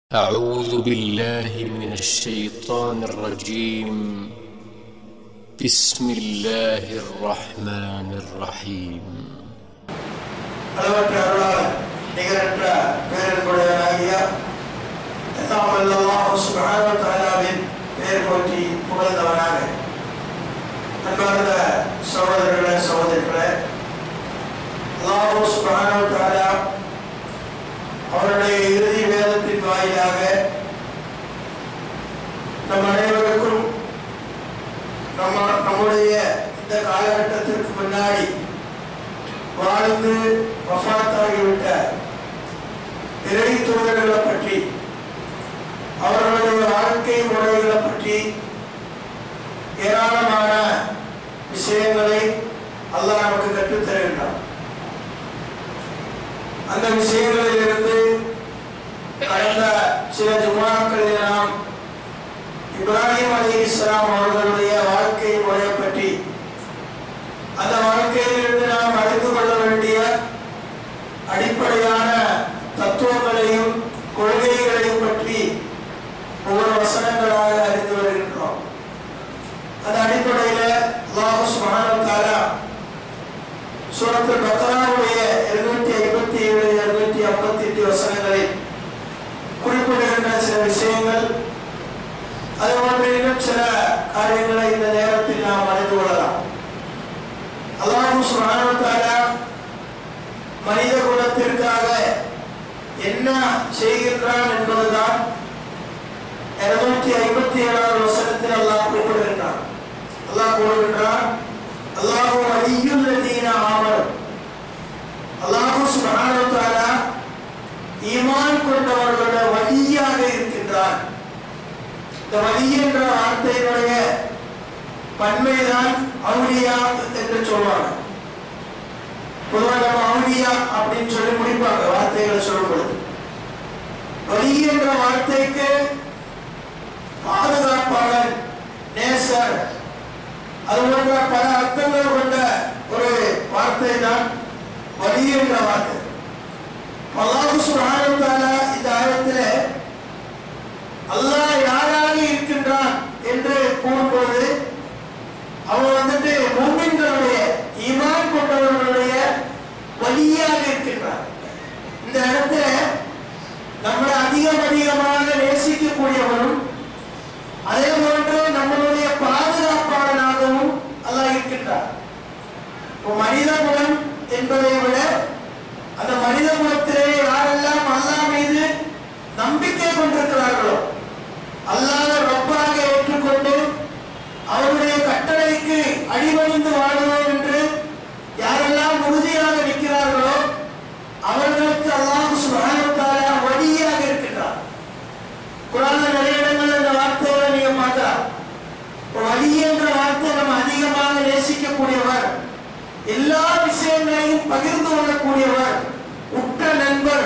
أعوذ بالله من الشيطان الرجيم بسم الله الرحمن الرحيم அளவற்ற அருளாளர் நிகரற்ற பேரன்புடையவனாகிய எல்லாம் அல்லாஹ் சுப்ஹானஹு வ தஆலாவின் பெயர் போற்றி புகழ்ந்தவனாக அன்பார்ந்த சகோதரர்களே சகோதரிகளே அல்லாஹ் சுப்ஹானஹு வ தஆலா அவருடைய இறுதி வேதத்தின் வாயிலாக நம் அனைவருக்கும் நம்ம நம்முடைய இந்த காலகட்டத்திற்கு முன்னாடி வாழ்ந்து வஃபாத்தாகிவிட்ட இறை தூதர்களை பற்றி அவர்களுடைய வாழ்க்கை முறைகளை பற்றி ஏராளமான விஷயங்களை அல்லாஹ் நமக்கு கற்றுத் தருகின்றான் அந்த விஷயங்களிலிருந்து கடந்த சில ஜுமாக்களில் நாம் இப்ராஹிம் அலி இஸ்லாம் அவர்களுடைய வாழ்க்கை முறையை பற்றி அந்த வாழ்க்கையிலிருந்து நாம் அறிந்து கொள்ள வேண்டிய அடிப்படையான தத்துவங்களையும் கொள்கைகளையும் பற்றி ஒவ்வொரு வசனங்களாக அறிந்து வருகின்றோம் அந்த அடிப்படையில் அல்லாஹ் சுப்ஹானஹு வ தஆலா சூரத்துல் பக்ராவுடைய 257 258 ஐம்பத்தி வசனங்களில் குறிப்பிடுகின்ற சில விஷயங்கள் அது போன்ற இன்னும் சில காரியங்களை இந்த நேரத்தில் நாம் அறிந்து கொள்ளலாம் அல்லாஹ் சுப்ஹானஹு வ தஆலா மனித குலத்திற்காக என்ன செய்கின்றான் என்பதுதான் இருநூற்றி ஐம்பத்தி ஏழாவது வசனத்தில் அல்லாஹ் குறிப்பிடுகின்றான் அல்லாஹ் கூறுகின்றான் அல்லாஹ் வலியுல் லதீன ஆமனு அல்லாஹ் சுப்ஹானஹு வ தஆலா ஈமான் கொண்டவர்களுடைய வலியாக இருக்கின்றான் இந்த வலி என்ற வார்த்தையினுடைய பன்மைதான் அவுலியா என்று சொல்வாங்க பொதுவாக நம்ம அவுலியா அப்படின்னு சொல்லி முடிப்பாங்க வார்த்தைகளை சொல்லும் பொழுது வலி என்ற வார்த்தைக்கு பாதுகாப்பாளர் நேசர் அது போன்ற பல அர்த்தங்கள் கொண்ட ஒரு வார்த்தை தான் வலி என்ற வார்த்தை அல்லாஹ் சுப்ஹானஹு வ தஆலா இந்த ஆயத்திலே அல்லாஹ் யாராக இருக்கின்றான் என்று கூறும்போது அவன் வந்துட்டு மூமின்களுடைய ஈமான் கொண்டவர்களுடைய வழியாக இருக்கின்றான் இந்த இடத்துல நம்மளை அதிகம் அதிகமாக நேசிக்கக்கூடியவனும் அதே போன்று நம்மளுடைய பாதுகாப்பாளனாகவும் அல்லாஹ் இருக்கின்றார் இப்போ மனித குலம் என்பதை விட அந்த மனித குலத்திலே யாரெல்லாம் அல்லாஹ் மீது நம்பிக்கை கொண்டிருக்கிறார்களோ அல்லாத ரப்பாக ஏற்றுக்கொண்டு அவருடைய கட்டளைக்கு அடிபணிந்து வாழுவோம் என்று யாரெல்லாம் உறுதியாக நிற்கிறார்களோ அவர்களுக்கு அல்லாஹ் சுப்ஹானஹு வ தஆலா வழியாக இருக்கின்றார் குரான்ல நிறைய இடங்கள் இந்த வார்த்தைகளை நீங்க பார்க்கலாம் இப்போ வழி என்ற வார்த்தை நம்ம அதிகமாக நேசிக்கக்கூடியவர் எல்லா விஷயங்களையும் பகிர்ந்து கொள்ளக்கூடியவர் உற்ற நண்பர்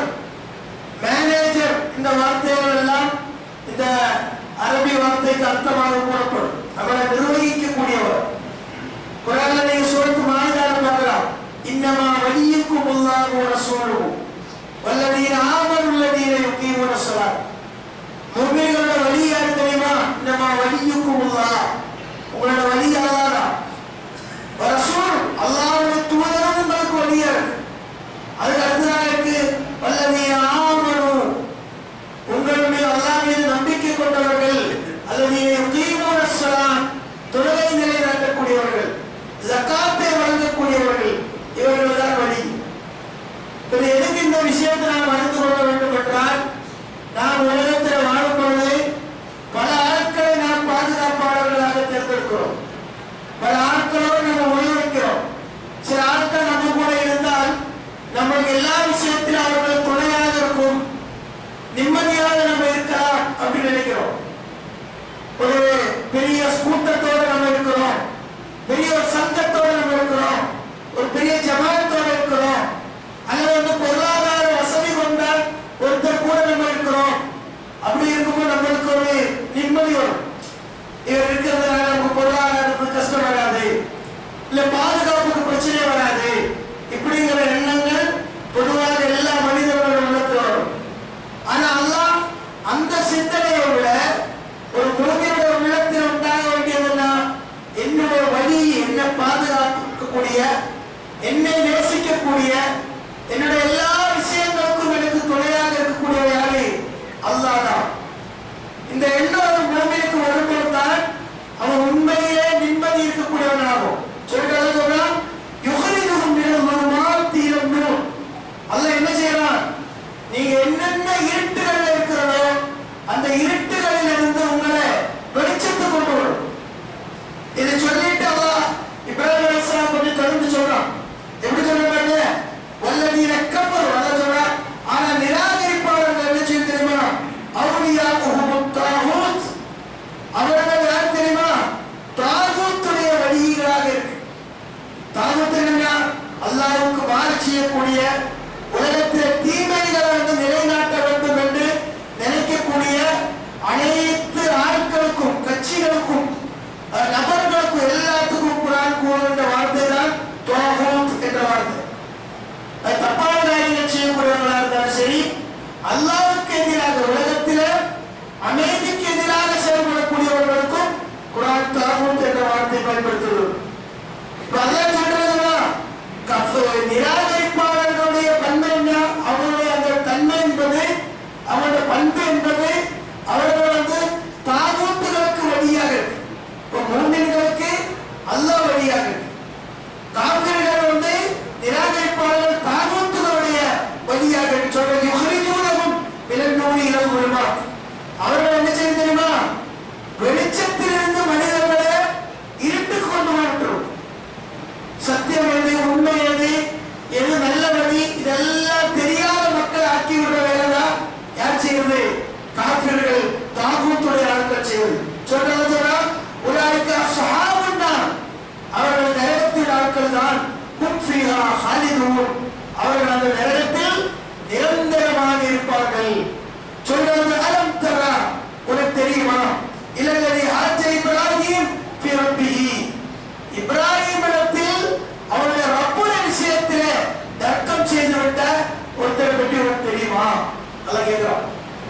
மேனேஜர் இந்த வார்த்தைகள் எல்லாம் இந்த அரபி வார்த்தைக்கு அர்த்தமாக கூறப்படும் அவரை நிர்வகிக்கக்கூடியவர் குரான்ல நீங்க சூரத்து மாநிலம் பார்க்கலாம் இன்னமா வலியுக்கும் உள்ளாக ரசூலுஹு வல்லதீன ஆமனு அல்லதீன யுகீமுன ஸலாத் முஃமின்களோட வழி யார் தெரியுமா இன்னமா வலியுக்கும் உள்ளாஹ் உங்களோட வழி அல்லாஹ் தான் ரசூல் அல்லாஹ்வுடைய தூதரும் உங்களுக்கு வழியா இருக்கு அதுக்கு அடுத்ததாக இருக்கு வல்லதீன ஆமனு உங்களுடைய அல்லாஹ் மீது நம்பிக்கை கொண்டவர்கள் அல்லது யுகீமுன ஸலாத் தொழுகை நிலைநாட்டக்கூடியவர்கள் ஜக்காத்தை வழங்கக்கூடியவர்கள் இவர்கள் தான் வழி இது எதுக்கு இந்த விஷயத்தை நாம் அறிந்து கொள்ள வேண்டும் என்றால் நாம் உலகத்தில் வாழும் பொழுது பல ஆட்களை நாம் பாதுகாப்பாளர்களாக தேர்ந்தெடுக்கிறோம் பல ஆட்களோடு நம்ம ஒழுங்கிக்கிறோம் சில ஆட்கள் நம்ம கூட இருந்தால் நமக்கு எல்லா விஷயத்திலும் அவர்கள் துணையாக இருக்கும் நிம்மதியாக நம்ம இருக்கலாம் அப்படின்னு நினைக்கிறோம் ஒரு பெரிய கூட்டத்தோடு நம்ம இருக்கிறோம் பெரிய ஒரு சங்கத்தோடு நம்ம இருக்கிறோம் ஒரு பெரிய ஜமாத்தோடு இருக்கிறோம் அல்லது வந்து பொருளாதார வசதி கொண்ட ஒருத்தர் கூட நம்ம இருக்கிறோம் அப்படி இருக்கும்போது நம்மளுக்கு ஒரு நிம்மதி வரும் இவர் இருக்கிறதுனால நமக்கு பொருளாதாரத்துக்கு கஷ்டம் வராது இல்ல பாதுகாப்புக்கு பிரச்சனை வராது இப்படிங்கிற எண்ணங்கள் பொதுவாக எல்லா மனிதர்களும் உள்ளத்தில் வரும் ஆனா அல்லாஹ் அந்த சிந்தனையை விட ஒரு முழுமையோட உள்ளத்தில் உண்டாக வேண்டியதுன்னா என்னுடைய வழி என்னை பாதுகாக்கக்கூடிய என்னை நேசிக்கக்கூடிய என்னுடைய எல்லா விஷயங்களுக்கும் எனக்கு துணையாக இருக்கக்கூடிய யாரு அல்லாஹ் தான் இந்த எண்ணம் ஒரு முழுமைக்கு வரும்போது தான் அவன் உண்மையிலே நிம்மதி இருக்கக்கூடியவனாகும் சொல்றது சொன்னா யுகரிதுகும் மினல் தீரம் அல்லாஹ் என்ன செய்யறான் நீங்க என்னென்ன இருட்டுகள் இருக்கிறதோ அந்த இருட்டுகளில் இருந்து உங்களை வெளிச்சத்தை கொண்டு வரும் இதை சொல்லிட்டு அல்லாஹ் இப்ராஹிம் அலைஹிஸ்ஸலாம் கொஞ்சம் தொடர்ந்து சொல்றான் எப்படி சொல்ற பாருங்க வல்லதீன கஃபர் அல்லாஹ் சொல்றான் ஆனா நிராகரிப்பாளர்கள் என்ன செய்ய தெரியுமா அவுலியா தாகூத் அவர்கள் யார் தெரியுமா தாகூத்துடைய வழிகளாக இருக்கு தாகூத் என்னன்னா அல்லாஹ்வுக்கு மாறு செய்யக்கூடிய உலகத்தில் தீமைகளை வந்து நிலைநாட்ட வேண்டும் என்று நினைக்கக்கூடிய அனைத்து ஆட்களுக்கும் கட்சிகளுக்கும் அஹ், நபர்களுக்கும் எல்லாத்துக்கும் குரான் கூறுகின்ற வார்த்தை தான் தோகூத் என்ற வார்த்தை அது தப்பான காரியங்கள் செய்யக்கூடியவர்களாக இருந்தாலும் சரி அல்லாஹ்வுக்கு எதிராக உலகத்தில் அமைதிக்கு எதிராக செயல்படக்கூடியவர்களுக்கும் குரான் தாகூத் என்ற வார்த்தை பயன்படுத்துகிறது இப்ப அல்லாஹ் சொல்றதுன்னா கஃப் நிராகரிப்பாளர்களுடைய பண்பு என்ன அவருடைய அந்த தன்மை என்பது அவருடைய பண்பு என்பது அவர்கள் வந்து தாகூத்துகளுக்கு வழியாக இருக்கு இப்போ மூமின்களுக்கு அல்லாஹ் வழியாக இருக்கு காவிரிகள் வந்து நிராகரிப்பாளர்கள் தாகூத்துகளுடைய வழியாக இருக்கு சொல்றது யுகரிஜூனகும் விலங்கூடி இளம் வருமா அவர்கள் என்ன செய்ய தெரியுமா வெளிச்சத்திலிருந்து மனிதர்களை இருட்டுக்கு கொண்டு மாற்றோம் சத்தியம் எது உண்மை எது எது நல்ல வழி இதெல்லாம் தெரியாத மக்கள் ஆக்கி விடுற வேலை தான் யார் செய்வது காப்பிர்கள் தாகூத்துடைய ஆட்கள் செய்வது சொல்றது சொன்னா ஒரு ஆளுக்கு சஹாபன் தான் அவர்கள் நரகத்தின் ஆட்கள் தான் குப்ஃபிஹா ஹாலிதூன் அவர்கள் அந்த நரகத்தில் நிரந்தரமாக இருப்பார்கள் சொல்றது அலம் தரா உனக்கு தெரியுமா இலங்கை ஆஜ இப்ராஹிம் பிறப்பிஹி இப்ராஹிம் இடத்தில் அவருடைய ரப்புடைய விஷயத்திலே தர்க்கம் செய்து விட்ட ஒருத்தரை பற்றி உனக்கு தெரியுமா அல்ல கேட்கிறான்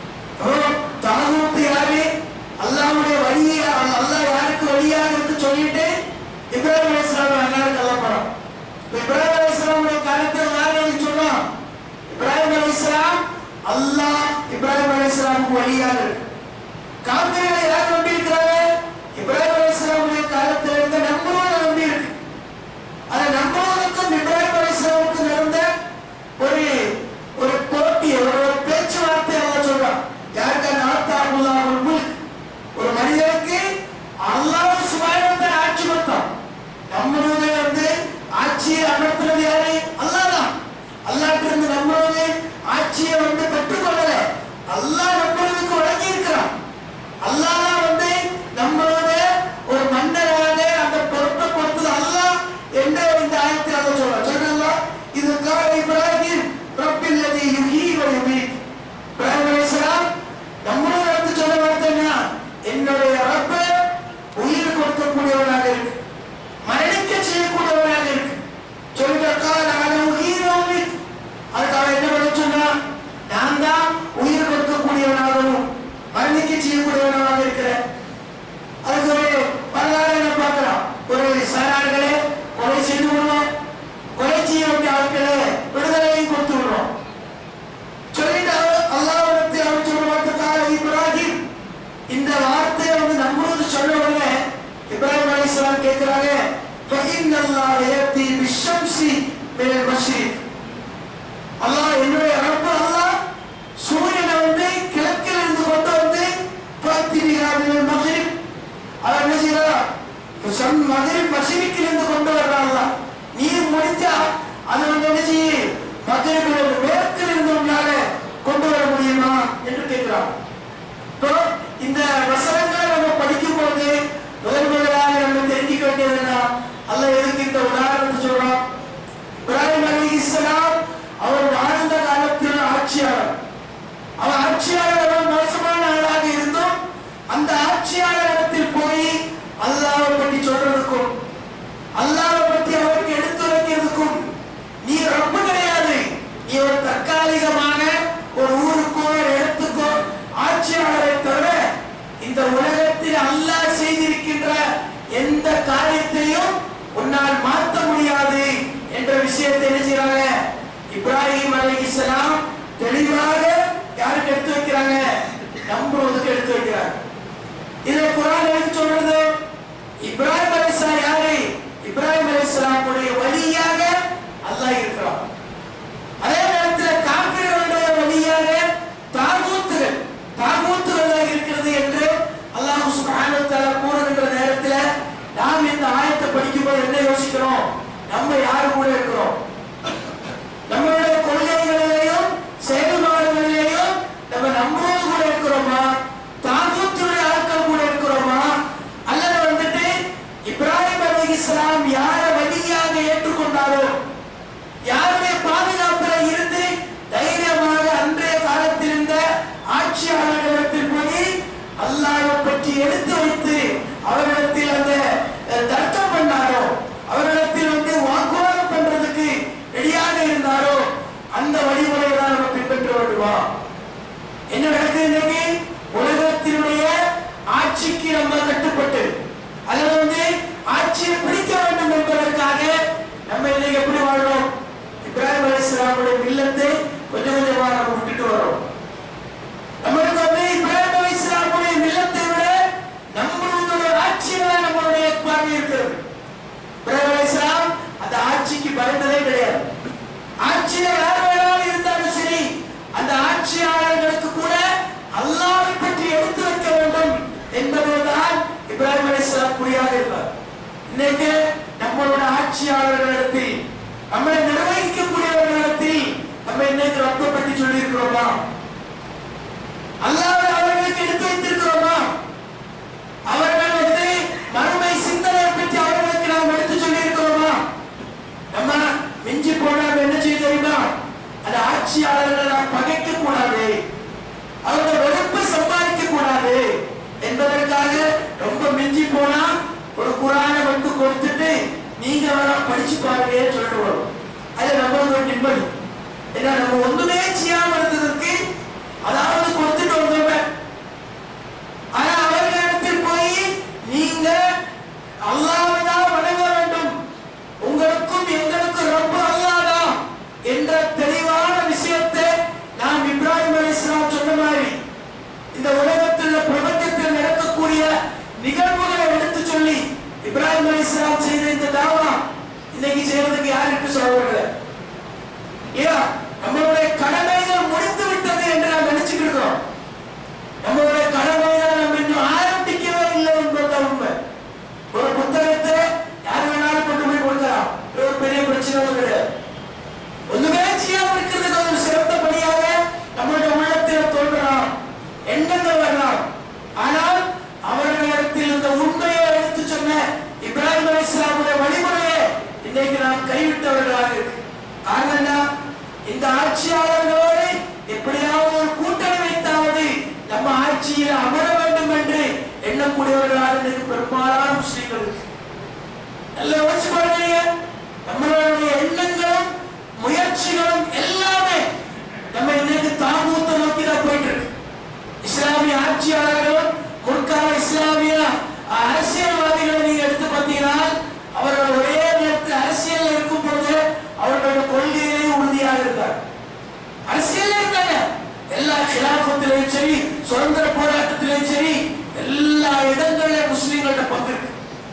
தாகூத்து யாரு அல்லாஹ்வுடைய வழியை அல்லாஹ் யாருக்கு வழியாக இருக்கு சொல்லிட்டு இப்ராஹிம் அலைஹிஸ்ஸலாம் அல்லாஹ் கல்லப்படம் இப்ராஹிம் அலைஹிஸ்ஸலாமுடைய காலத்தில் யார் எழுதி சொன்னா இப்ராஹிம் அலைஹிஸ்ஸலாம் அல்லாஹ் இப்ராஹிம் அலைஹிஸ்ஸலாமுக்கு வழியாக இருக்கு காவிரிகளை யார் நம்பி இருக்கிறாங்க இப்ராஹிம் அலைஹிஸ்ஸலாமுடைய காலத்தில் இருந்த நம்புவதை நம்பி இருக்கு அந்த நம்புவதற்கும் இப்ராஹிம் அலைஹிஸ்ஸலாமுக்கு நடந்த ஒரு ஒரு போட்டி ஒரு ஒரு பேச்சுவார்த்தை அல்லாஹ் சொல்றான் யாருக்கு அந்த ஆத்தாகுல்லா ஒரு முல்க் ஒரு மனிதனுக்கு அல்லாஹ் சுபாயத்தை ஆட்சி கொடுத்தான் நம்மளுடைய வந்து ஆட்சியை அமர்த்துறது யாரு அல்லாஹ் தான் அல்லாஹ்ட்ட இருந்து நம்மளுடைய ஆட்சியை வந்து பெற்றுக்கொள்ளல அல்லாஹ் நம்மளுக்கு வழங்கி இருக்கிறான் அல்லாஹ் தான் வந்து நம்மளோட ஒரு மன்னராக அந்த பொறுப்பை கொடுத்தது அல்லாஹ் என்ற இந்த ஆயத்தில் அதை சொல்றான் சொன்னா இது கால இப்ராஹிம் ரப்பில்லதி யுஹீ வ யுமீத் இப்ராஹிம் அலைஹிஸ்ஸலாம் நம்மளோட எடுத்து சொல்ல வார்த்தை என்ன என்னுடைய ரப்ப உயிர் கொடுக்கக்கூடியவனாக இருக்கு மரணிக்க செய்யக்கூடியவனாக இருக்கு சொல்லிட்டு கால அன உயிர் வ யுமீத் அதுக்காக என்ன பண்ண சொன்னா நான் தான் உயிர் கொடுக்கக்கூடியவனாகவும் மரணிக்க செய்யக்கூடியவனாக இருக்கிறேன் அதுக்கு ஒரு வரலாறு என்ன பார்க்கலாம் ஒரு சாரார்களே கொலை செய்து விடுவோம் கொலை செய்ய வேண்டிய ஆட்களை விடுதலையும் கொடுத்து விடுறோம் சொல்லிட்டு அவர் அல்லாஹ்விடத்தை அவர் சொல்ற வார்த்தைக்காக இப்ராஹிம் இந்த வார்த்தையை வந்து நம்மளும் சொல்ல உடனே இப்ராஹிம் அலைஹிஸ்ஸலாம் கேட்கிறாங்க فإن الله يأتي بالشمس من المشرق அல்லாஹ் என்னுடைய ரப்பு அல்லாஹ் சூரியனை வந்து கிழக்கில் இருந்து கொண்டு வந்து பாத்திரிகாவின் மகிழ் அவர் என்ன செய்யறார் சம் மகிழ் பசிபிக்கில் இருந்து கொண்டு வர்றான் அல்லாஹ் நீ முடிஞ்சா அது வந்து என்ன செய்ய மகிழ்வில் மேற்கில் இருந்து உன்னால கொண்டு வர முடியுமா என்று கேட்கிறான் இப்போ இந்த வசனங்களை நம்ம படிக்கும் போது முதல் முதலாக நம்ம தெரிஞ்சுக்க வேண்டியது என்ன அல்லாஹ் எதுக்கு இந்த உதாரணத்தை சொல்றான் இப்ராஹிம் அலைஹிஸ்ஸலாம் அவர் வாழ்ந்த காலத்தில் ஆட்சியாளர் அவர் ஆட்சியாளர் அவர் மோசமான ஆளாக இருந்தும் அந்த ஆட்சியாளர் இடத்தில் போய் அல்லாஹ்வை பற்றி சொல்றதுக்கும் அல்லாஹ்வை பற்றி அவருக்கு எடுத்துரைக்கிறதுக்கும் நீ ரொம்ப கிடையாது நீ ஒரு தற்காலிகமான ஒரு ஊருக்கோ ஒரு இடத்துக்கோ ஆட்சி இந்த உலகத்தில் அல்லாஹ் செய்திருக்கின்ற எந்த காரியத்தையும் உன்னால் மாற்ற முடியாது என்ற விஷயத்தை என்ன செய்றாங்க இப்ராஹிம் அலைஹிஸ்ஸலாம் தெளிவாக யாருக்கு எடுத்து வைக்கிறாங்க நம்புவதுக்கு எடுத்து வைக்கிறாங்க இதை குரான் எடுத்து சொல்றது இப்ராஹிம் அலைஹிஸ்ஸலாம் யாரு இப்ராஹிம் அலைஹிஸ்ஸலாமுடைய வழியாக அல்லாஹ் இருக்கிறான் அதே நேரத்தில் காபிர்களுடைய வழியாக தாகூத்துகள் தாகூத்துகள் இருக்கிறது என்று அல்லாஹ் சுப்ஹானஹு வ தஆலா கூறுகின்ற நேரத்தில் நாம் இந்த ஆயத்தை படிக்கும்போது என்ன யோசிக்கிறோம் நம்ம யாரு கூட இருக்கிறோம் நம்மளுடைய கொள்கைகளிலேயும் செயல்பாடுகளிலேயும் நம்ம நம்மளோடு கூட இருக்கிறோமா தாகூத்துடைய ஆட்கள் கூட இருக்கிறோமா அல்லது வந்துட்டு இப்ராஹிம் அலைஹிஸ்ஸலாம் யாரை வழியாக ஏற்றுக்கொண்டாரோ யாருடைய பாதுகாப்புல இருந்து தைரியமாக அன்றைய காலத்தில் இருந்த ஆட்சியாளர்களிடத்தில் போய் அல்லாஹ்வை பற்றி எடுத்து வைத்து அவர்களிடத்தில் அந்த அஹ், தர்க்கம் பண்ணாரோ அவர்களிடத்தில் வந்து வாக்குவாதம் பண்றதுக்கு ரெடியாக இருந்தாரோ அந்த வழிமுறையை தான் நம்ம பின்பற்ற வேண்டுமா என்ன நடக்குது இன்னைக்கு உலகத்தினுடைய ஆட்சிக்கு நம்ம கட்டுப்பட்டு அதுல வந்து ஆட்சியை பிடிக்க வேண்டும் என்பதற்காக நம்ம இன்னைக்கு எப்படி வாழ்றோம் இப்ராஹிம் அலைஹிஸ்ஸலாமுடைய மில்லத்தை கொஞ்சம் கொஞ்சமா நம்ம விட்டுட்டு வரோம் நம்மளுக்கு வந்து இப்ராஹிம் அலைஹிஸ்ஸலாமுடைய மில்லத்தை விட நம்மளுடைய ஆட்சியில தான் நம்மளுடைய பார்வை இருக்கிறது இப்ராஹிம் அலைஹிஸ்ஸலாம் அந்த ஆட்சிக்கு பயந்ததே கிடையாது ஆட்சியில யார் வேணாலும் இருந்தாலும் சரி அந்த ஆட்சியாளர்களுக்கு கூட அல்லாஹ்வை பற்றி எடுத்து வைக்க வேண்டும் என்பதுதான் இப்ராஹிம் அலைஹிஸ்ஸலாம் குறியாக இருந்தார் இன்னைக்கு நம்மளோட ஆட்சியாளர்களிடத்தில் நம்மளை நிர்வகிக்கக்கூடியவர்களிடத்தில் நம்ம இன்னைக்கு ரப்ப பற்றி சொல்லி இருக்கிறோமா அல்லாஹ் அவர்களுக்கு எடுத்து வைத்திருக்கிறோமா அவர்கள் வந்து மறுமை சிந்தனை பற்றி அவர்களுக்கு நாம் எடுத்து சொல்லி இருக்கிறோமா நம்ம மிஞ்சி போனா நம்ம என்ன செய்ய தெரியுமா அந்த ஆட்சியாளர்களை நாம் பகைக்க கூடாது அவருடைய வெறுப்பை சம்பாதிக்க கூடாது என்பதற்காக ரொம்ப மிஞ்சி போனா ஒரு குரானை வந்து கொடுத்துட்டு நீங்க வேணா படிச்சு பாருங்க சொல்லிட்டு வரும் அது நம்மளுக்கு ஒரு நிம்மதி ஏன்னா நம்ம ஒண்ணுமே செய்யாம இருந்ததற்கு அதாவது கொடுத்துட்டு வந்தோமே ஆனா அவர்களிடத்தில் போய் நீங்க அல்லாஹ்வை தான் வணங்க வேண்டும் உங்களுக்கும் எங்களுக்கும் ரொம்ப அல்லாதான் என்ற தெளிவான விஷயத்தை நாம் இப்ராஹிம் அலைஹிஸ்ஸலாம் சொன்ன மாதிரி இந்த உலகத்தில் பிரபஞ்சத்தில் நடக்கக்கூடிய நிகழ்வுகளை எடுத்து சொல்லி இப்ராஹிம் அலைஹிஸ்ஸலாம் செய்த இந்த தாவா இன்னைக்கு செய்யறதுக்கு யாருக்கு சொல்றதில்லை ஏன் நம்மளுடைய கடமைகள் முடிந்து விட்டது என்று நாம் நினைச்சுக்கிட்டு இருக்கிறோம் நம்மளுடைய கடமைகளை நம்ம இன்னும் ஆரம்பிக்கவே இல்லை என்பதுதான் உண்மை ஒரு புத்தகத்தை யார் வேணாலும் கொண்டு போய் கொடுக்கலாம் இது ஒரு பெரிய பிரச்சனை ஒண்ணும் கிடையாது ஒண்ணுமே செய்யாம இருக்கிறதுக்கு ஒரு சிறந்த பணியாக நம்மளுடைய உள்ளத்தில் தோன்றலாம் எண்ணங்கள் வரலாம் ஆனால் அவர்களிடத்தில் இந்த உண்மையை எடுத்து சொன்ன இப்ராஹிம் அலைஹிஸ்ஸலாமுடைய வழிமுறையை இன்னைக்கு நாம் கைவிட்டவர்களாக இருக்கு காரணம் என்ன இந்த ஆட்சியாளர்களோடு எப்படியாவது ஒரு கூட்டணி வைத்தாவது நம்ம ஆட்சியில் அமர வேண்டும் என்று எண்ணக்கூடியவர்களாக இன்னைக்கு பெரும்பாலான முஸ்லீம்கள் இருக்கு நல்லா யோசிச்சு பாருங்க நம்மளுடைய எண்ணங்களும் முயற்சிகளும் எல்லாமே நம்ம இன்னைக்கு தாமூத்த நோக்கி தான் போயிட்டு இருக்கு இஸ்லாமிய ஆட்சியாளர்களும் முற்கால இஸ்லாமிய அரசியல்வாதிகளை நீங்க எடுத்து பார்த்தீங்கன்னா அவர்கள் ஒரே நேரத்தில் அரசியல் இருக்கும் பொழுது அவர்களுடைய கொள்கையிலே உறுதியாக இருந்தார் அரசியல் இருந்தாங்க எல்லா கிலாபத்திலையும் சரி சுதந்திர போராட்டத்திலையும் சரி எல்லா இடங்களிலும் முஸ்லீம்களோட பங்கு இருக்கு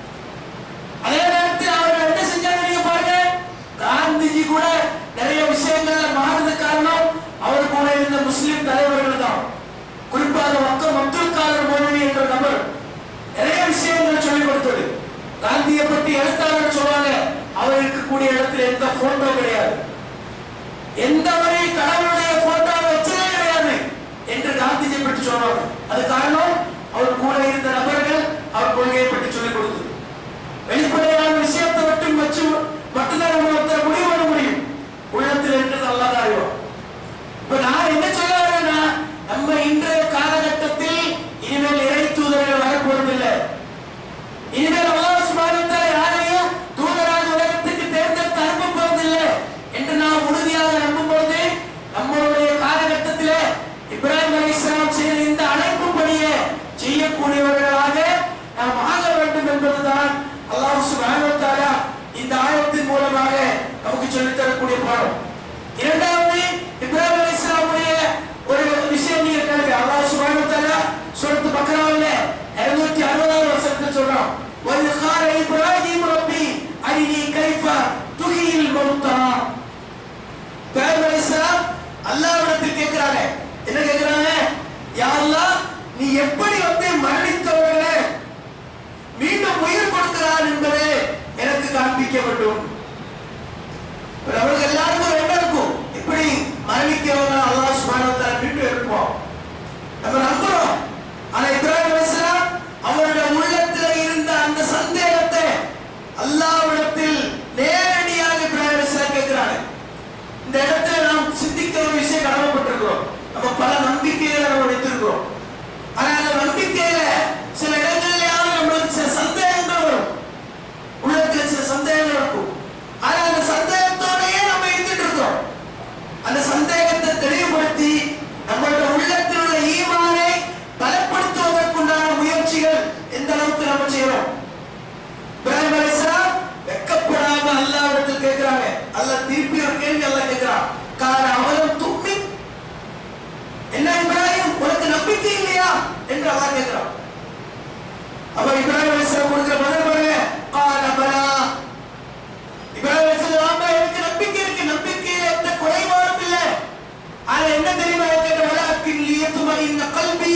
அதே நேரத்தில் அவர்கள் என்ன செஞ்சாங்க நீங்க பாருங்க காந்திஜி கூட நிறைய விஷயங்கள்ல மாறுது காரணம் அவர் கூட இருந்த முஸ்லிம் தலைவர்கள் தான் குறிப்பாக மக்கள் அப்துல் காதர் மௌலவி என்ற நபர் நிறைய விஷயங்கள் சொல்லிக் கொடுத்தது காந்தியை பற்றி எழுத்தாளர் சொல்லுவாங்க அவர் இருக்கக்கூடிய இடத்துல எந்த போட்டோ கிடையாது எந்த வரை கடவுளுடைய போட்டோ வச்சதே கிடையாது என்று காந்திஜி பற்றி சொல்றாங்க அது காரணம் அவர் கூட இருந்த நபர்கள் அவர் கொள்கையை பற்றி சொல்லிக் கொடுத்தது வெளிப்படையான விஷயத்தை மட்டும் வச்சு மட்டும்தான் நம்ம ஒருத்தர் முடிவு பண்ண முடியும் உள்ளத்தில் இருக்கிறது அல்லாத அறிவோம் இப்ப நான் என்ன சொல்ல வரேன்னா நம்ம இன்றைய காலகட்டத்தில் இனிமேல் இறை தூதர்கள் வரப்போறதில்லை இனிமேல் அல்லாஹ் சுப்ஹானஹு வ தஆலா யாரையும் தூதராக உலகத்துக்கு தேர்ந்தெடுத்து அனுப்ப போவதில்லை என்று நாம் உறுதியாக நம்பும் பொழுது நம்மளுடைய காலகட்டத்திலே இப்ராஹிம் அலைஹிஸ்ஸலாம் செய்த இந்த அழைப்பு பணியை செய்யக்கூடிய நீ எப்படி வந்து மரணித்தவர்களே மீண்டும் உயிர் கொடுக்கிறான் என்பதை எனக்கு காண்பிக்க வேண்டும் அவர்கள் எல்லாருக்கும் என்ன இருக்கும் இப்படி மரணிக்கிறவங்க அல்லாஹ் சுப்ஹானஹு வ தஆலா மீண்டும் இருப்போம் நம்ம நம்புறோம் ஆனா இப்ராஹிம் அலைஹிஸ்ஸலாம் அவருடைய உள்ளத்தில் இருந்த அந்த சந்தேகத்தை அல்லாஹ்விடத்தில் நேரடியாக இப்ராஹிம் அலைஹிஸ்ஸலாம் கேட்கிறாங்க இந்த இடத்துல நாம் சிந்திக்க ஒரு விஷயம் கடமைப்பட்டிருக்கிறோம் நம்ம பல நம்பிக்கைகளை நம்ம வைத்திருக்கிறோம் ஆனா அந்த நம்பிக்கையில சில இடங்கள்லயாவது நம்மளுக்கு சில சந்தேகங்கள் வரும் உள்ளத்துல சில சந்தேகங்கள் இருக்கும் ஆனா அந்த சந்தேகத்தோடயே நம்ம இருந்துட்டு இருக்கோம் அந்த சந்தேகத்தை தெளிவுபடுத்தி நம்மளோட உள்ளத்தில் உள்ள ஈமானை பலப்படுத்துவதற்குண்டான முயற்சிகள் எந்த அளவுக்கு நம்ம செய்யறோம் இப்ராஹிம் அலைஹிஸ்ஸலாம் வெக்கப்படாம அல்லாஹ்விடத்தில் கேட்கிறாங்க அல்லாஹ் திருப்பி ஒரு கேள்வி அல்லாஹ் கேட்கிறான் கார அவலம் தும்மி என்ன இப்ராஹிம் உனக்கு நம்பிக்கை இல்லையா என்று அல்லாஹ் கேட்கிறான் அப்ப இப்ராஹிம் அலைஹிஸ்ஸலாம் கொடுக்கிற பதில் பாருங்க கால பலா இப்ராஹிம் அலைஹிஸ்ஸலாம் ஆமா எனக்கு நம்பிக்கை இருக்கு நம்பிக்கையில எந்த குறைபாடும் இல்லை ஆனா என்ன தெரியுமா கேட்ட வலாக்கின் லியத்துமா இன்ன கல்வி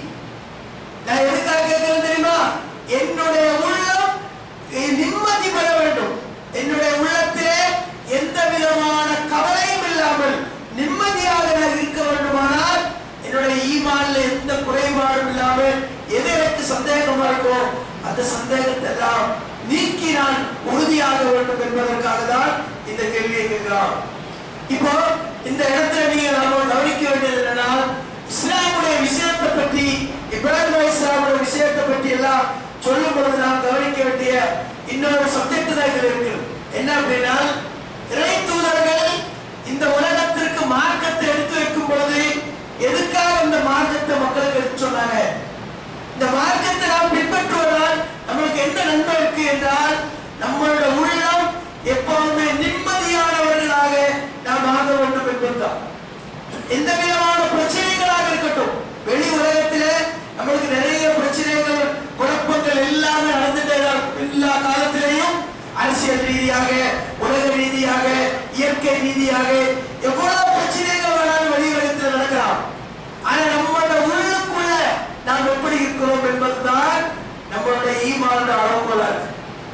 நான் எதுக்காக கேட்கிறேன் தெரியுமா என்னுடைய உள்ளம் நிம்மதி பெற வேண்டும் என்னுடைய உள்ளத்திலே எந்த விதமான கவலையும் இல்லாமல் நிம்மதியாக நான் இருக்க வேண்டுமானால் என்னுடைய ஈமான்ல எந்த குறைபாடும் இல்லாமல் எது எனக்கு சந்தேகமா இருக்கோ அந்த சந்தேகத்தை எல்லாம் நீக்கி நான் உறுதியாக வேண்டும் என்பதற்காக தான் இந்த கேள்வியை கேட்கிறான் இப்போ இந்த இடத்துல நீங்க நாம கவனிக்க வேண்டியது என்னன்னா இஸ்லாமுடைய விஷயத்தை பற்றி இப்ராஹிம் அலைஹிஸ் இஸ்லாமுடைய விஷயத்தை பற்றி எல்லாம் சொல்லும் பொழுது நாம் கவனிக்க வேண்டிய இன்னொரு சப்ஜெக்ட் தான் இதுல இருக்கு என்ன அப்படின்னா இறை தூதர்கள் இந்த உலகத்திற்கு மார்க்கத்தை எடுத்து வைக்கும் பொழுது எதுக்காக இந்த மார்க்கத்தை மக்களுக்கு எடுத்து சொன்னாங்க இந்த மார்க்கத்தை நாம் பின்பற்றுவதால் நம்மளுக்கு என்ன நன்மை இருக்கு என்றால் நம்மளோட உள்ளம் எப்பவுமே நிம்மதியானவர்களாக நாம் ஆக வேண்டும் என்பதுதான் எந்த விதமான பிரச்சனைகளாக இருக்கட்டும் வெளி உலகத்திலே நம்மளுக்கு நிறைய பிரச்சனைகள் குழப்பங்கள் எல்லாமே நடந்துட்டே தான் இருக்கும். எல்லா காலத்திலேயும் அரசியல் ரீதியாக உலக ரீதியாக இயற்கை ரீதியாக எவ்வளவு பிரச்சனைகள் வேணாலும் வெளி உலகத்தில் நடக்கலாம் ஆனா நம்மளோட உள்ளுக்குள்ள நாம் எப்படி இருக்கிறோம் என்பதுதான் நம்மளுடைய ஈமானோட அளவுகோலா இருக்கு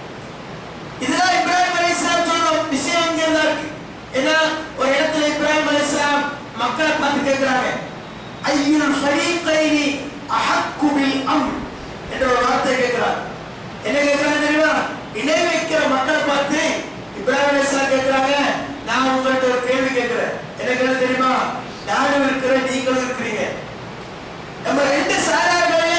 இதுதான் இப்ராஹிம் அலைஹிஸ்ஸலாம் சொன்ன விஷயம் இங்க தான் இருக்கு ஏன்னா ஒரு இடத்துல இப்ராஹிம் அலைஹிஸ்ஸலாம் மக்களை பார்த்து கேட்கிறாங்க ஐயுல் ஃபரீகைனி அஹக்கு பில் அம் என்ற ஒரு வார்த்தை கேட்கிறார் என்ன கேட்கிறாங்க தெரியுமா இணை வைக்கிற மக்களை பார்த்து இப்ராஹிம் அலைஹிஸ்ஸலாம் கேட்கிறாங்க நான் உங்கள்ட்ட ஒரு கேள்வி கேட்கிறேன் என்ன கேள்வி தெரியுமா நானும் இருக்கிறேன் நீங்களும் இருக்கிறீங்க நம்ம ரெண்டு சாரார்கள்ல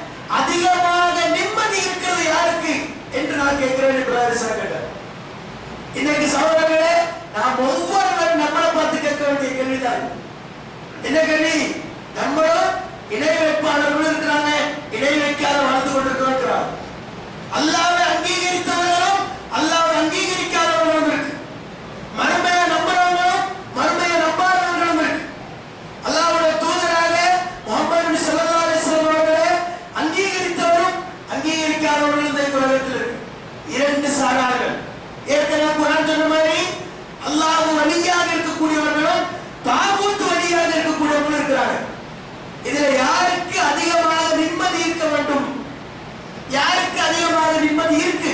அதிகமாக நிம்மதி இருக்கிறது யாருக்கு என்று நான் கேட்கிறேன் இப்ராஹிம் சார் கேட்டார் இன்னைக்கு சகோதரர்களே நாம் ஒவ்வொருவரும் நம்மளை பார்த்து கேட்க வேண்டிய கேள்விதான் என்ன கேள்வி நம்மளும் இணை வைப்பாளர்களும் இருக்கிறாங்க இணை வைக்காத வாழ்ந்து கொண்டிருக்கிறோம் அல்லாவை அங்கீகரித்தவர்களும் அல்லாவை அங்கீகரிக்காதவர்களும் இருக்கு மறுமையை நம்புறவங்களும் மறுமையை நம்பாதவர்களும் இருக்கு அல்லாஹ்வுடைய தூதராக முகமது நபி ஸல்லல்லாஹு அலைஹி வஸல்லம் அவர்களை அங்கீகரித்தவரும் அங்கீகரிக்காதவர்களும் இந்த உலகத்தில் இருக்கு இரண்டு சாரார்கள் ஏற்கனவே குரான் சொன்ன மாதிரி அல்லாஹ் வழியாக இருக்கக்கூடியவர்களும் தாகூத் வழியாக இருக்கக்கூடியவர்களும் இருக்கிறாங்க இதுல யாருக்கு அதிகமாக நிம்மதி இருக்க வேண்டும் யாருக்கு அதிகமாக நிம்மதி இருக்கு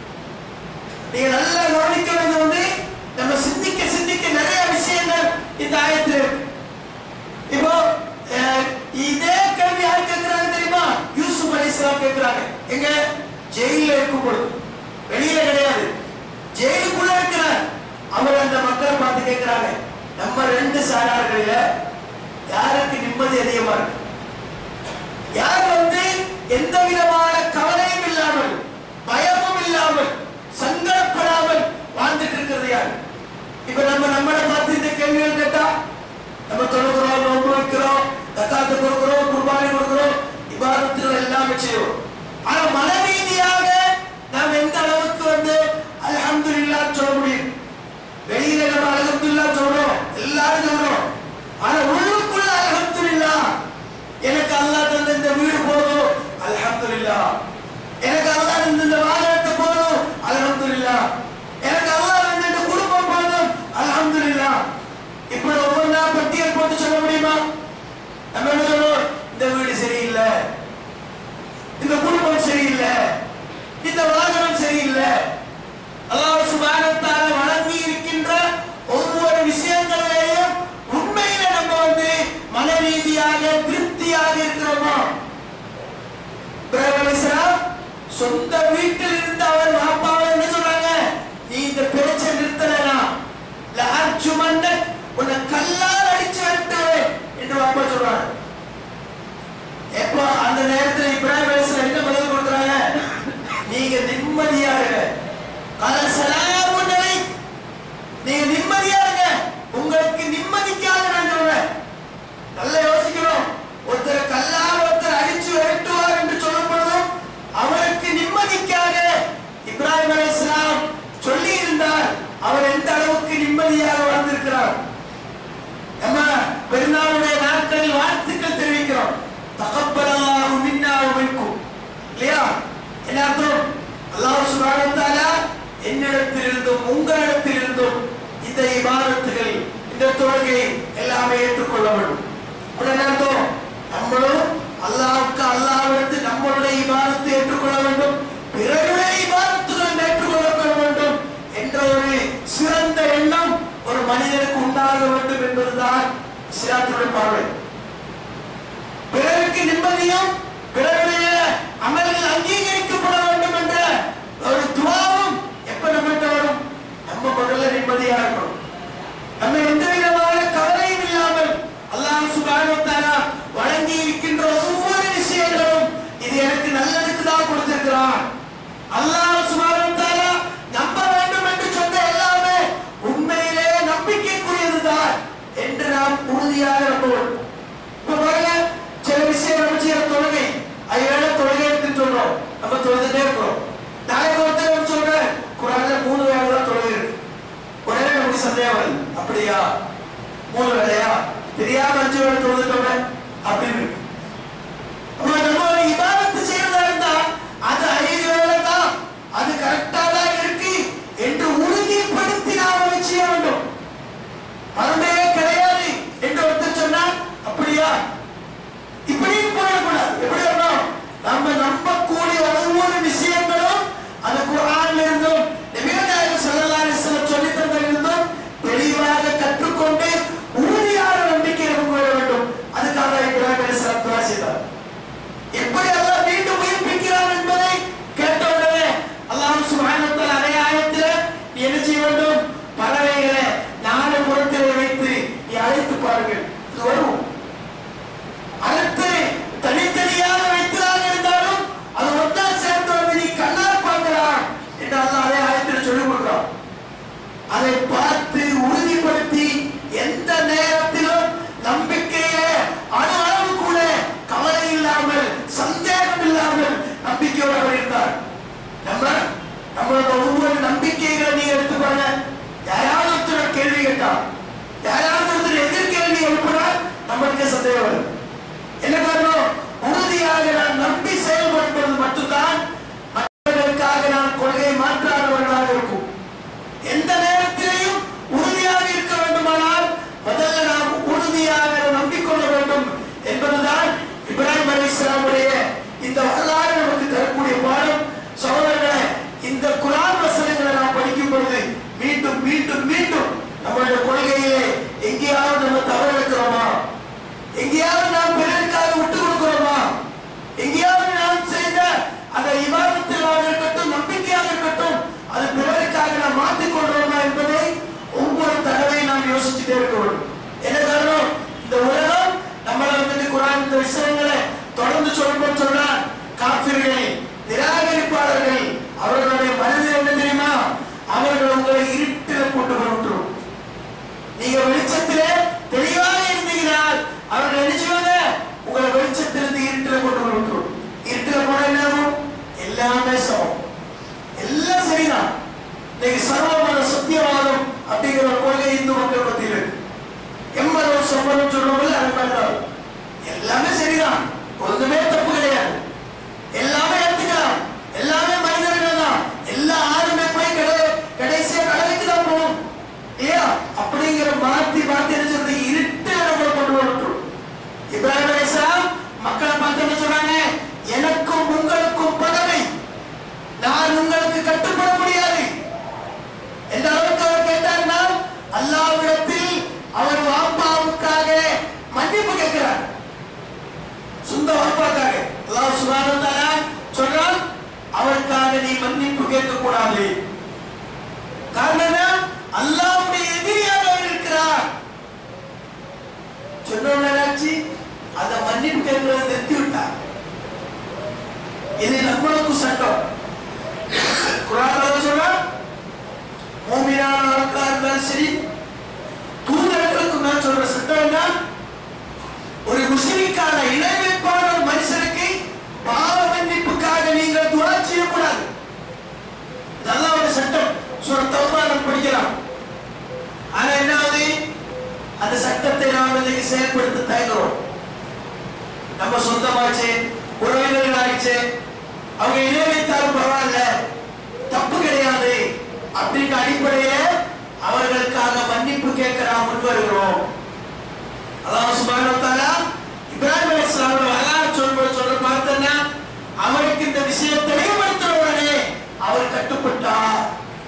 நீங்க நல்லா கவனிக்க வேண்டியது வந்து நம்ம சிந்திக்க சிந்திக்க நிறைய விஷயங்கள் இந்த ஆயத்தில் இருக்கு இப்போ அஹ், இதே கேள்வி யார் கேட்கிறாங்க தெரியுமா யூசுப் அலிஸ்லாம் கேட்கிறாங்க எங்க ஜெயில இருக்கும் பொழுது வெளியில கிடையாது ஜெயிலுக்குள்ள இருக்கிறார் அவர் அந்த மக்களை பார்த்து கேட்கிறாங்க நம்ம ரெண்டு சாரார்கள்ல யாருக்கு நிம்மதி அதிகமா இருக்கு யார் வந்து எந்த விதமான கவலையும் இல்லாமல் பயமும் இல்லாமல் சங்கடப்படாமல் வாழ்ந்துட்டு இருக்கிறது யார் இப்ப நம்ம நம்மளை பார்த்து இந்த கேள்விகள் கேட்டா நம்ம தொழுகிறோம் நோன்பு வைக்கிறோம் தக்காத்து கொடுக்கிறோம் குர்பானி கொடுக்கிறோம் இபாதத்துகள் எல்லாமே செய்வோம் ஆனா மன ரீதியாக நாம் எந்த அளவுக்கு வந்து அல்ஹம்துலில்லாஹ் சொல்ல முடியும் வெளியில நம்ம அல்ஹம்துலில்லாஹ் சொல்றோம் எல்லாரும் சொல்றோம் ஆனா உள்ளுக்குள்ள அல்ஹம்துலில்லாஹ் எனக்கு அல்லாஹ் தந்த இந்த வீடு போதும் அல்ஹம்துலில்லாஹ் எனக்கு அல்லாஹ் தந்த இந்த வாகனத்தை போதும் அல்ஹம்துலில்லாஹ் எனக்கு அல்லாஹ் தந்த இந்த குடும்பம் போதும் அல்ஹம்துலில்லாஹ் இப்ப ஒவ்வொன்றா பட்டியல் போட்டு சொல்ல முடியுமா நம்ம என்ன சொல்றோம் இந்த வீடு சரியில்லை இல்ல அல்லாஹ் சுப்ஹானஹு வ தஆலா வழங்கி இருக்கின்ற ஒவ்வொரு விஷயங்களிலேயும் உண்மையில நம்ம வந்து மன ரீதியாக திருப்தியாக இருக்கிறோமா இப்ராஹிம் அலைஹிஸ்ஸலாம் சொந்த வீட்டில் இருந்து அவர் வாப்பாவை என்ன சொல்றாங்க நீ இந்த பேச்சை நிறுத்தலனா லஹர்ஜுமன்ன உன்னை கல்லால் அடிச்சு விரட்டுவேன் என்று வாப்பா சொல்றாங்க எப்போ அந்த நேரத்தில் இப்ராஹிம் அலைஹிஸ்ஸலாம் என்ன பதில் கொடுக்குறாங்க நீங்க நிம்மதியா இருங்க கல சலாமுன் அலைக் நீங்க நிம்மதியா இருங்க உங்களுக்கு நிம்மதிக்காக நான் சொல்றேன் நல்லா யோசிக்கணும் ஒருத்தர் கல்லால் ஒருத்தர் அடிச்சு விரட்டுவார் என்று சொல்லப்படுதும் அவருக்கு நிம்மதிக்காக இப்ராஹிம் அலைஹிஸ்ஸலாம் சொல்லி இருந்தார் அவர் எந்த அளவுக்கு நிம்மதியாக வாழ்ந்திருக்கிறார் நம்ம பெருநாளுடைய நாட்களில் வாழ்த்துக்கள் தெரிவிக்கிறோம் தகப்பல் அல்லாஹு மின்னா வ மின்கும் இல்லையா என்ன அர்த்தம் அல்லாஹ் சுப்ஹானஹு வ தஆலா என்னிடத்திலிருந்தும் உங்களிடத்திலிருந்தும் இந்த இபாதத்துகள் இந்த தொழுகை எல்லாமே ஏற்றுக்கொள்ள வேண்டும் அப்படி என்ன அர்த்தம் நம்மளும் அல்லாஹ்வுக்கு அல்லாஹ்விடத்து நம்மளுடைய இபாதத்தை ஏற்றுக்கொள்ள வேண்டும் பிறருடைய இபாதத்துகள் ஏற்றுக்கொள்ளப்பட வேண்டும் என்ற ஒரு சிறந்த எண்ணம் ஒரு மனிதனுக்கு உண்டாக வேண்டும் என்பதுதான் இஸ்லாத்தினுடைய பார்வை பிறருக்கு நிம்மதியும் பிறருடைய அமல்கள் அங்கீகரிக்கப்பட வேண்டும் என்ற ஒரு துவாவும் எப்ப நம்மகிட்ட வரும் நம்ம முதல்ல நிம்மதியா இருக்கணும் நம்ம எந்த விதமான கவலையும் இல்லாமல் அல்லாஹ் சுப்ஹானஹு வ தஆலா வழங்கி இருக்கின்ற ஒவ்வொரு விஷயங்களும் இது எனக்கு நல்லதுக்கு தான் கொடுத்திருக்கிறான் அல்லாஹ் சுப்ஹானஹு வ தஆலா நம்ப வேண்டும் என்று சொன்ன எல்லாமே உண்மையிலே நம்பிக்கைக்குரியதுதான் என்று நாம் உறுதியாக நம்புவோம் இப்ப பாருங்க சில விஷயம் நம்ம செய்யற தொழுகை ஐயாயிர தொழுகை எடுத்துன்னு சொல்றோம் நம்ம தொழுதுட்டே இருக்கிறோம் நாளைக்கு ஒருத்தர் வந்து சொல்றேன் குரான்ல மூணு வேலை தான் தொழுகை இருக்கு உடனே நமக்கு சந்தேகம் வருது அப்படியா மூணு வேலையா தெரியாம அஞ்சு வேலை தொழுதுட்டோமே அப்படின்னு இருக்கு அப்ப நம்ம ஒரு இபாதத்து செய்யறதா இருந்தா அது ஐந்து வேலை தான் அது கரெக்டா தான் இருக்கு என்று உறுதிப்படுத்தி நாம அதை செய்ய வேண்டும் மறுமையே கிடையாது என்று ஒருத்தர் சொன்னார் அப்படியா இப்படியும் போயிடக்கூடாது எப்படி வரணும் நம்ம நம்பக்கூடிய ஒவ்வொரு விஷயங்களும் அந்த குரான்ல இருந்தும் நபிகள் நாயகம் ஸல்லல்லாஹு அலைஹி வஸல்லம் சொல்லி தந்ததிலிருந்தும் தெளிவாக கற்றுக்கொண்டு உறுதியான நம்பிக்கை நமக்கு வர வேண்டும் அதுக்காக இப்ராஹிம் அலைஹிஸ்ஸலாம் துஆ செய்தார் எப்படி அல்லாஹ் மீண்டும் உயிர்ப்பிக்கிறான் என்பதை கேட்ட உடனே அல்லாஹ் சுப்ஹானஹு வ தஆலா அதே ஆயத்தில் நீ என்ன செய்ய வேண்டும் பறவைகளை நாலு புறத்திலே வைத்து நீ அழைத்து பாருங்கள் இது வரும் அடுத்து தனித்தனியாக வைத்ததாக இருந்தாலும் சுப்ஹானஹு வ தஆலா சொல்றான் அவருக்காக நீ மன்னிப்பு கேட்க கூடாது காரணம் என்ன? அல்லாஹ்வுடைய எதிரியாக அவர் இருக்கிறார் சொன்னோன்னு என்னாச்சு அந்த மன்னிப்பு கேட்கிறத நிறுத்தி விட்டார் இது நம்மளுக்கும் சட்டம் குரான் சொல்றா மூமினான ஆட்களா இருந்தாலும் சரி தூதர்களுக்கு நான் சொல்ற சட்டம் என்ன ஒரு முஸ்லிமுக்கான இணை வைப்பான ஒரு மனுஷனுக்கு பாவ மன்னிப்புக்காக நீங்கள் துவா செய்யக்கூடாது இதெல்லாம் ஒரு சட்டம் சுரத்தவமா நம்ம படிக்கலாம் ஆனா என்ன ஆகுது அந்த சட்டத்தை நாம் இன்னைக்கு செயல்படுத்த தயங்குறோம் நம்ம சொந்தமாச்சு உறவினர்கள் ஆயிடுச்சு அவங்க இணை வைத்தாலும் பரவாயில்ல தப்பு கிடையாது அப்படின்ற அடிப்படையில அவர்களுக்காக மன்னிப்பு கேட்க நாம் முன் வருகிறோம் அல்லாஹ் சுப்ஹானஹு வ தஆலா இப்ராஹிம் அலைஹிஸ்ஸலாம் வரலாறு சொல்லும்போது சொல்ற பார்த்தா அவருக்கு இந்த விஷயம் தெளிவுபடுத்தின உடனே அவர் கட்டுப்பட்டார்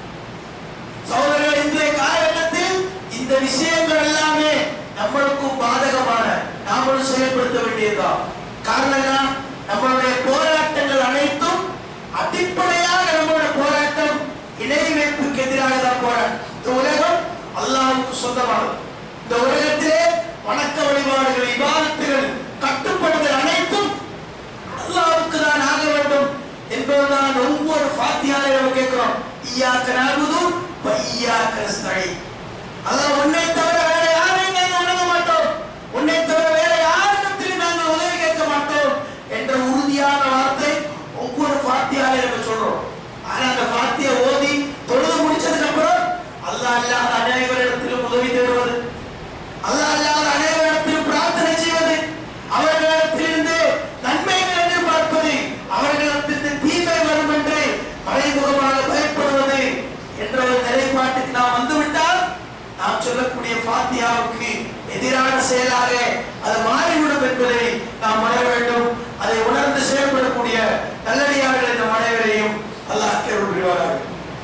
சகோதரர்கள் இன்றைய காலகட்டத்தில் இந்த விஷயங்கள் எல்லாமே நம்மளுக்கும் பாதகமான நாமளும் செயல்படுத்த வேண்டியதுதான் காரணம் என்ன நம்மளுடைய போராட்டங்கள் அனைத்தும் அடிப்படையாக நம்மளுடைய போராட்டம் இணை வைப்புக்கு எதிராக தான் போராட்டம் இந்த உலகம் அல்லாஹ்வுக்கு சொந்தமானது இந்த உலகத்திலே வணக்க வழிபாடுகள் இபாதத்துகள் கட்டுப்படுதல் அனைத்தும் அல்லாஹ்வுக்கு தான் ஆக வேண்டும் என்பதுதான் ஒவ்வொரு ஃபாத்தியாவை நம்ம கேட்கிறோம் ஈயாக்க நாகுது பையாக்க நஸ்தஈன் அல்லாஹ் உன்னை தவிர வேற யாரையும் நாங்கள் வணங்க மாட்டோம் உன்னை தவிர வேற யாரிடத்திலும் நாங்கள் உதவி கேட்க மாட்டோம் என்ற உறுதியான வார்த்தை ஒவ்வொரு ஃபாத்தியாவை நம்ம சொல்றோம் ஆனா அந்த ஃபாத்தியா ஓதி தொழுது முடிச்சதுக்கு அப்புறம் அல்லாஹ் அல்லாத அனைவரிடத்திலும் உதவி தேடுவது அல்லாஹ் அல்லாத அனைவரிடத்திலும் பிரார்த்தனை செய்வது அவர்களிடத்திலிருந்து நன்மைகள் எதிர்பார்ப்பது அவர்களிடத்திலிருந்து தீமை வரும் என்று மறைமுகமாக பயப்படுவது என்ற ஒரு நிலைப்பாட்டுக்கு நாம் வந்துவிட்டால் நாம் சொல்லக்கூடிய ஃபாத்தியாவுக்கு எதிரான செயலாக அது மாறிவிடும் என்பதை நாம் உணர வேண்டும் அதை உணர்ந்து செயல்படக்கூடிய நல்லடியார்கள் என்ற அனைவரையும் அல்லாஹ் கேள்வி புரிவார்கள்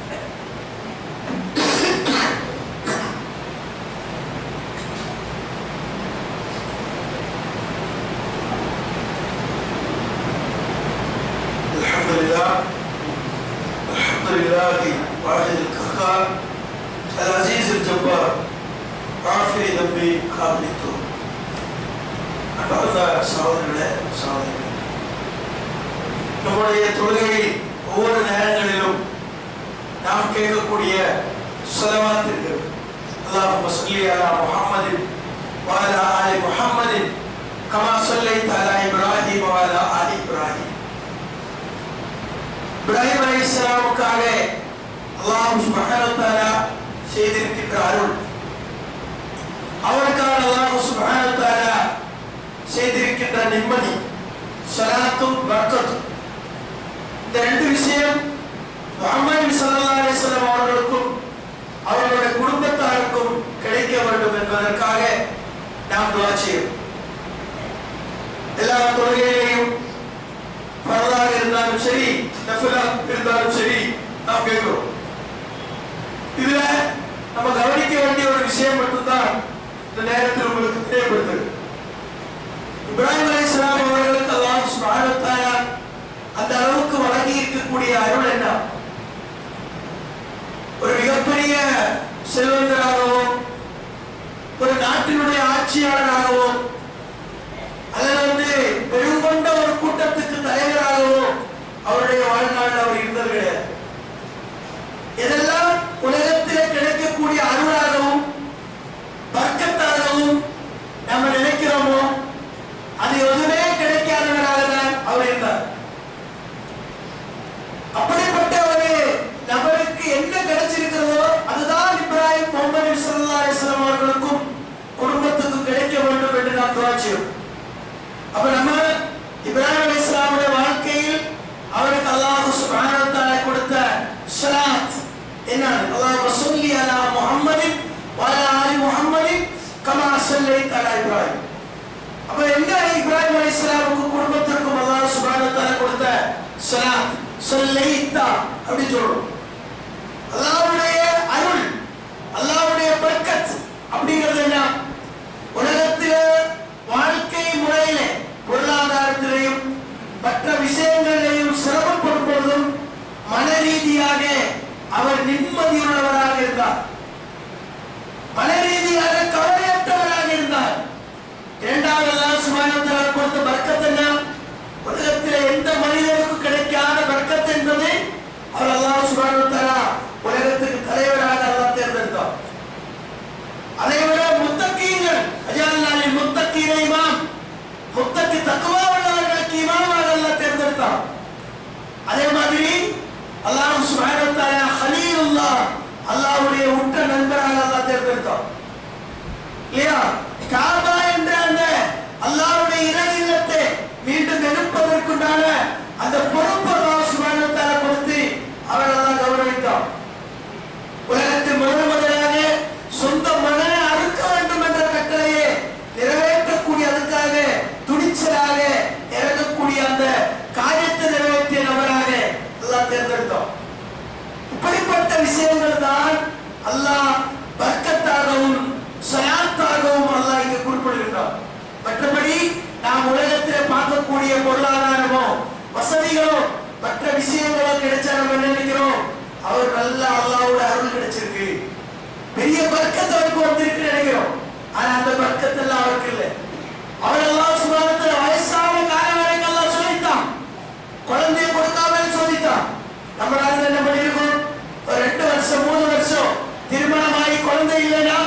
الحمد لله الحمد لله واحد القهار العزيز الجبار غافر ذنبي قابل التوب அன்பார்ந்த சகோதரர்களே சகோதரிகளே நம்முடைய தொழுகையில் ஒவ்வொரு நேரங்களிலும் நாம் கேட்கக்கூடிய செலவாத்திற்கு அல்லாஹ் சொல்லி அலா முஹம்மதின் வாலா ஆலி முஹம்மதின் கமா சொல்லை தலா இப்ராஹிம் வாலா ஆலி இப்ராஹிம் இப்ராஹிம் அலை இஸ்லாமுக்காக அல்லாஹ் சுப்ஹானஹு வ தஆலா செய்திருக்கின்ற அருள் அவருக்காக அல்லாஹ் சுப்ஹானஹு வ தஆலா செய்திருக்கின்ற நிம்மதி ஸலாத்தும் பரக்கத்தும் இந்த ரெண்டு விஷயம் முஹம்மது ஸல்லல்லாஹு அலைஹி வஸல்லம் அவர்களுக்கும் அவர்களுடைய குடும்பத்தாருக்கும் கிடைக்க வேண்டும் என்பதற்காக நாம் துவா செய்வோம் எல்லா தொழுகையிலையும் பரதாக இருந்தாலும் சரி நஃபிலா இருந்தாலும் சரி நாம் கேட்கிறோம் இதுல நம்ம கவனிக்க வேண்டிய ஒரு விஷயம் மட்டும்தான் இந்த நேரத்தில் உங்களுக்கு தெரியப்படுத்துது இப்ராஹிம் அலைஹிஸ்ஸலாம் அவர்களுக்கு அல்லாஹ் சுப்ஹானஹு வ தஆலா அந்த அளவுக்கு வழங்கி இருக்கக்கூடிய அருள் என்ன ஒரு மிகப்பெரிய செல்வந்தராகவோ ஒரு நாட்டினுடைய ஆட்சியாளராகவோ அல்லது வந்து பெருங்கொண்ட ஒரு கூட்டத்துக்கு தலைவராகவோ அவருடைய வாழ்நாள் அவர் இருந்தது கிடையாது இதெல்லாம் உலகத்திலே கிடைக்கக்கூடிய அருளாகவும் வர்க்கத்தாகவும் நம்ம நினைக்கிறோமோ அது எதுவுமே கிடைக்காதவராக தான் அவர் இருந்தார் அப்படிப்பட்ட ஒரு நபருக்கு என்ன கிடைச்சிருக்கிறதோ அதுதான் இப்ராஹிம் முகமது ஸல்லல்லாஹு அலைஹி வஸல்லம் அவர்களுக்கும் குடும்பத்துக்கும் கிடைக்க வேண்டும் என்று நாம் துவா செய்வோம் அப்ப நம்ம இப்ராஹிம் அலைஹிஸ்ஸலாமுடைய வாழ்க்கையில் அவருக்கு அல்லாஹ் சுப்ஹானஹு வ தஆலா கொடுத்த ஸலாத் என்ன அல்லாஹ் வஸல்லி அலா முஹம்மதின் வ அலா ஆலி முஹம்மதின் கமா ஸல்லைத அலா இப்ராஹிம் அப்ப என்ன இப்ராஹிம் அலைஹிஸ்ஸலாமுக்கு குடும்பத்திற்கும் அல்லாஹ் சுப்ஹானஹு வ தஆலா கொடுத்த ஸலாத் ஸல்லைதா அப்படி சொல்றோம் அல்லாஹ்வுடைய அருள் அல்லாஹ்வுடைய பரக்கத் அப்படிங்கிறது என்ன உலகத்திலே வாழ்க்கை முறையிலே பொருளாதாரத்திலேயும் மற்ற விஷயங்களிலேயும் சிரமப்படும் பொழுதும் மன ரீதியாக அவர் நிம்மதியுள்ளவராக இருந்தார் மன ரீதியாக கவலையற்றவராக இருந்தார் இரண்டாவது அல்லாஹ் சுப்ஹானஹு வ தஆலா கொடுத்த பர்க்கத் என்ன உலகத்தில் எந்த மனிதனுக்கும் கிடைக்காத பர்க்கத் என்பது அவர் அல்லாஹ் சுப்ஹானஹு வ தஆலா உலகத்துக்கு தலைவராக அல்லாஹ் தேர்ந்தெடுத்தார் அதை விட முத்தக்கீங்கள் அஜாலில் முத்தக்கீன இமாம் முத்தக்கு தக்குவா உள்ளவர்களுக்கு இமாமாக அல்லாஹ் தேர்ந்தெடுத்தார் அதே மாதிரி அல்லாஹ் சுப்ஹானஹு வ தஆலா ஹலீலுல்லாஹ் அல்லாஹ்வுடைய உற்ற நண்பராக அல்லாஹ் தேர்ந்தெடுத்தார் இல்லையா காபா என்ற அந்த அல்லாஹ்வுடைய இறை இல்லத்தை மீண்டும் எடுப்பதற்குண்டான அந்த பொறுப்பு அல்லாஹ் சுப்ஹானஹு வ தஆலா கொடுத்து அவர் அல்லாஹ் கௌரவித்தார் உலகத்தில் முதல் முதலாக சொந்த மகனை அறுக்க வேண்டும் என்ற கட்டளையை நிறைவேற்றக்கூடிய அதுக்காக துணிச்சலாக இறங்கக்கூடிய அந்த காரியத்தை நிறைவேற்றிய நபராக அல்லாஹ் தேர்ந்தெடுத்தோம் இப்படிப்பட்ட விஷயங்கள் தான் அல்லாஹ் பர்க்கத்தாகவும் சலாத்தாகவும் அல்லாஹ் இங்கு குறிப்பிடுகின்றார் மற்றபடி நாம் உலகத்திலே பார்க்கக்கூடிய பொருளாதாரமோ வசதிகளோ மற்ற விஷயங்களோ கிடைச்சா நம்ம என்ன நினைக்கிறோம் அவர் நல்ல அல்லாஹ்வோட அருள் கிடைச்சிருக்கு பெரிய பர்க்கத் அவருக்கு வந்திருக்கு நினைக்கிறோம் ஆனா அந்த பர்க்கத் எல்லாம் அவருக்கு இல்லை அவர் அல்லாஹ் சுபானத்தில் வயசான காலம் வரைக்கும் அல்லாஹ் சொல்லித்தான் குழந்தையை கொடுக்காம சோதித்தான் நம்ம நாட்டில் என்ன பண்ணிருக்கோம் ஒரு ரெண்டு வருஷம் மூணு வருஷம் திருமணமாகி குழந்தை இல்லைன்னா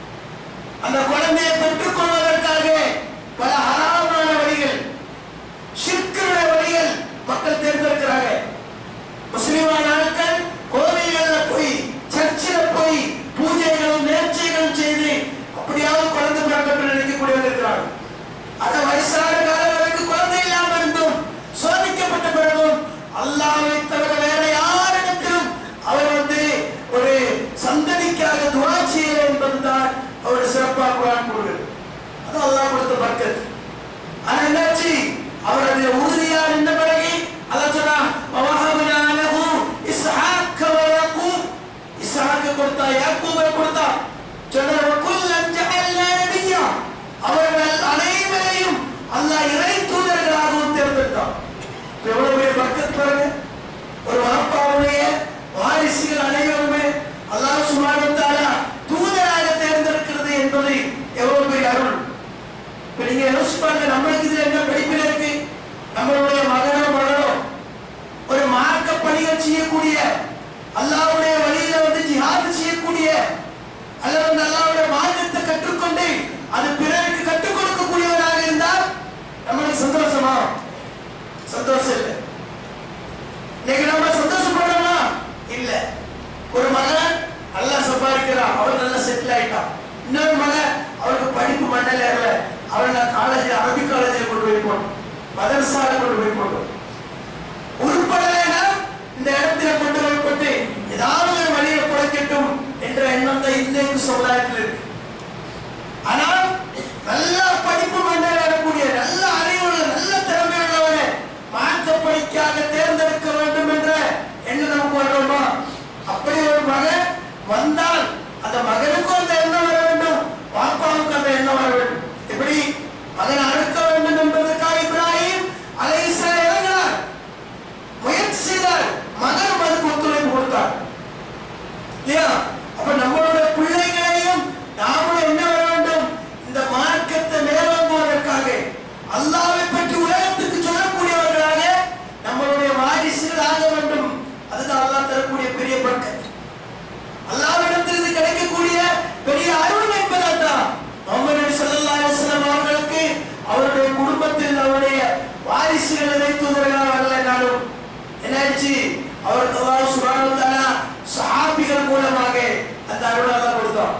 அந்த குழந்தையை பெற்றுக் கொள்வதற்காக பல ஹராமான வழிகள் ஷிர்க்குடைய வழிகள் மக்கள் தேர்ந்தெடுக்கிறாங்க முஸ்லிமான ஆட்கள் கோவில்கள்ல போய் சர்ச்சில் போய் பூஜைகளும் நேர்ச்சைகளும் செய்து அப்படியாவது குழந்தை பிறக்கட்டும் நினைக்கக்கூடியவர் இருக்கிறாங்க அந்த வயசான காலம் வரைக்கும் குழந்தை இல்லாம இருந்தும் சோதிக்கப்பட்ட பிறகும் அல்லாஹ்வை தவிர வேற யாரிடத்திலும் அவர் வந்து ஒரு சந்ததிக்காக துவா செய்யல என்பதுதான் அவர் சிறப்பாக குரான் கூறுகிறது அது அல்லாஹ் கொடுத்த பர்க்கத் ஆனா என்னாச்சு அவர் அதில் உறுதியா நின்ற பிறகு அல்லாஹ் சொன்னா வவஹபனா லஹு இஸ்ஹாக்க வ யாக்கூப் இஸ்ஹாக்க கொடுத்தா யாக்கூபை கொடுத்தா சொன்னா குல்லன் ஜஅல்னா நபியா அவர்கள் அனைவரையும் அல்லாஹ் இறை தூதர்களாகவும் தேர்ந்தெடுத்தான் இப்ப எவ்வளவு பெரிய பர்க்கத் பாருங்க ஒரு வாப்பாவுடைய வாரிசுகள் அனைவருமே அல்லாஹ் சுப்ஹானஹு வ தஆலா தூதராக தேர்ந்தெடுக்கிறது என்பது எவ்வளவு பெரிய அருள் இப்ப நீங்க யோசிச்சு பாருங்க நம்மளுக்கு இதுல என்ன படிப்பில் இருக்கு நம்மளுடைய மகனோ மகளோ ஒரு மார்க்க பணிகள் செய்யக்கூடிய அல்லாஹ்வுடைய வழியில வந்து ஜிஹாத் செய்யக்கூடிய அல்லது வந்து அல்லாஹ்வுடைய மார்க்கத்தை கற்றுக்கொண்டு அது பிறருக்கு கற்றுக் கொடுக்கக்கூடியவராக இருந்தால் நம்மளுக்கு சந்தோஷமா சந்தோஷம் இல்லை இன்னைக்கு நம்ம சந்தோஷப்படுறோமா இல்ல ஒரு மகன் நல்லா சம்பாதிக்கிறான் அவன் நல்லா செட்டில் ஆயிட்டான் இன்னொரு மகன் அவருக்கு படிப்பு மண்டல ஏறல அவன் நான் காலேஜ் அரபி காலேஜில் கொண்டு போய் போட்டோம் மதரசால கொண்டு போய் போட்டோம் உருப்படலைன்னா இந்த இடத்துல கொண்டு போய் போட்டு ஏதாவது ஒரு வழியை குறைக்கட்டும் என்ற எண்ணம் தான் இன்னைக்கு சமுதாயத்தில் இருக்கு ஆனால் நல்ல படிப்பு மண்டல வரக்கூடிய நல்ல அறிவுள்ள நல்ல திறமை உள்ளவரை மார்க்க படிக்காக தேர்ந்தெடுக்க வேண்டும் என்ற எண்ணம் நமக்கு வரணுமா அப்படி ஒரு மகன் வந்தால் அந்த மகனுக்கும் அந்த எண்ணம் வர வேண்டும் பாப்பாவுக்கு அந்த எண்ணம் வர வேண்டும் எப்படி மகன் அறுக்க வேண்டும் என்பதற்காக இப்ராஹிம் அலைஹிஸ்ஸலாம் இறங்கினார் முயற்சி செய்தார் மகனும் அதுக்கு ஒத்துழைப்பு கொடுத்தார் இல்லையா அப்ப நம்மளுடைய பிள்ளைகளையும் நாமும் என்ன வர வேண்டும் இந்த மார்க்கத்தை மேலோங்குவதற்காக அல்லாஹ்வை பற்றி உலகத்துக்கு சொல்லக்கூடியவர்களாக நம்மளுடைய வாரிசுகள் ஆக வேண்டும் அதுதான் அல்லாஹ் தரக்கூடிய பெரிய பர்க்கத் அல்லாஹ்விடத்திலிருந்து கிடைக்கக்கூடிய பெரிய அருள் என்பதால் தான் முகமது நபி ஸல்லல்லாஹு அலைஹி வஸல்லம் அவர்களுக்கு அவருடைய குடும்பத்தில் அவருடைய வாரிசுகள் இறை தூதர்களாக வரலைனாலும் என்னாச்சு அவருக்கு அல்லாஹ் சுப்ஹானஹு வ தஆலா சஹாபிகள் மூலமாக அந்த அருள் அல்லாஹ் கொடுத்தான்